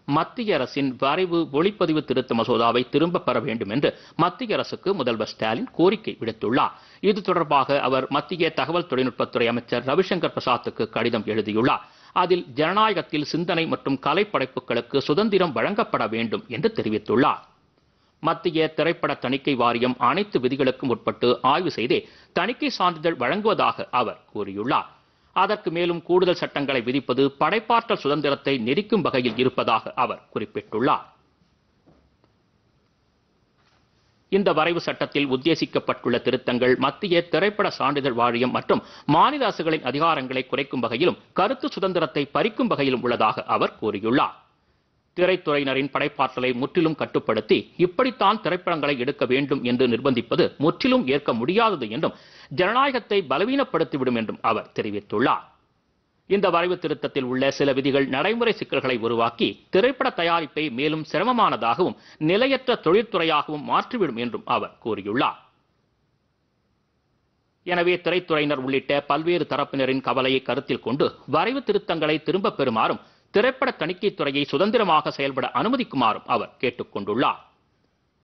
மத்திய அரசின் வரைவு ஒளிப்பதிவு திருத்த மசோதாவை திரும்பப் பெற வேண்டும் என்று மத்திய அரசுக்கு முதல்வர் ஸ்டாலின் கோரிக்கை விடுத்துள்ளார் இது தொடர்பாக அவர் மத்திய தகவல் தொழில்நுட்பத்துறை அமைச்சர் ரவிசங்கர் பிரசாத்துக்கு கடிதம் எழுதியுள்ளார் அதில் ஜனநாயகத்தில் சிந்தனை மற்றும் கலைப்படைப்புகளுக்கு சுதந்திரம் வழங்கப்பட வேண்டும் என்று தெரிவித்துள்ளார் மத்திய திரைப்பட தணிக்கை வாரியம் அனைத்து விதிகளுக்கும் உட்பட்டு ஆய்வு செய்தே தணிக்கை சான்றிதழ் வழங்குவதாக அவர் கூறியுள்ளார் அதற்கு மேலும் கூடுதல் சட்டங்களை விதிப்பது படைப்பாற்றல் சுதந்திரத்தை நெரிக்கும் வகையில் இருப்பதாக அவர் குறிப்பிட்டுள்ளார் இந்த வரைவு சட்டத்தில் உத்தேசிக்கப்பட்டுள்ள திருத்தங்கள் மத்திய திரைப்பட சான்றிதழ் வாரியம் மற்றும் மாநில அரசுகளின் அதிகாரங்களை குறைக்கும் வகையிலும் கருத்து சுதந்திரத்தை பறிக்கும் வகையிலும் உள்ளதாக அவர் கூறியுள்ளார் திரைத்துறையினரின் படைப்பாற்றலை முற்றிலும் கட்டுப்படுத்தி இப்படித்தான் திரைப்படங்களை எடுக்க வேண்டும் என்று நிர்பந்திப்பது முற்றிலும் ஏற்க முடியாதது என்றும் ஜனநாயகத்தை பலவீனப்படுத்திவிடும் என்றும் அவர் தெரிவித்துள்ளார் இந்த வரைவு திருத்தத்தில் உள்ள சில விதிகள் நடைமுறை சிக்கல்களை உருவாக்கி திரைப்பட தயாரிப்பை மேலும் சிரமமானதாகவும் நிலையற்ற தொழிற்துறையாகவும் மாற்றிவிடும் என்றும் அவர் கூறியுள்ளார் எனவே திரைத்துறையினர் உள்ளிட்ட பல்வேறு தரப்பினரின் கவலையை கருத்தில் கொண்டு வரைவு திருத்தங்களை திரும்பப் பெறுமாறும் திரைப்பட தணிக்கைத் துறையை சுதந்திரமாக செயல்பட அனுமதிக்குமாறும் அவர் கேட்டுக் கொண்டுள்ளார்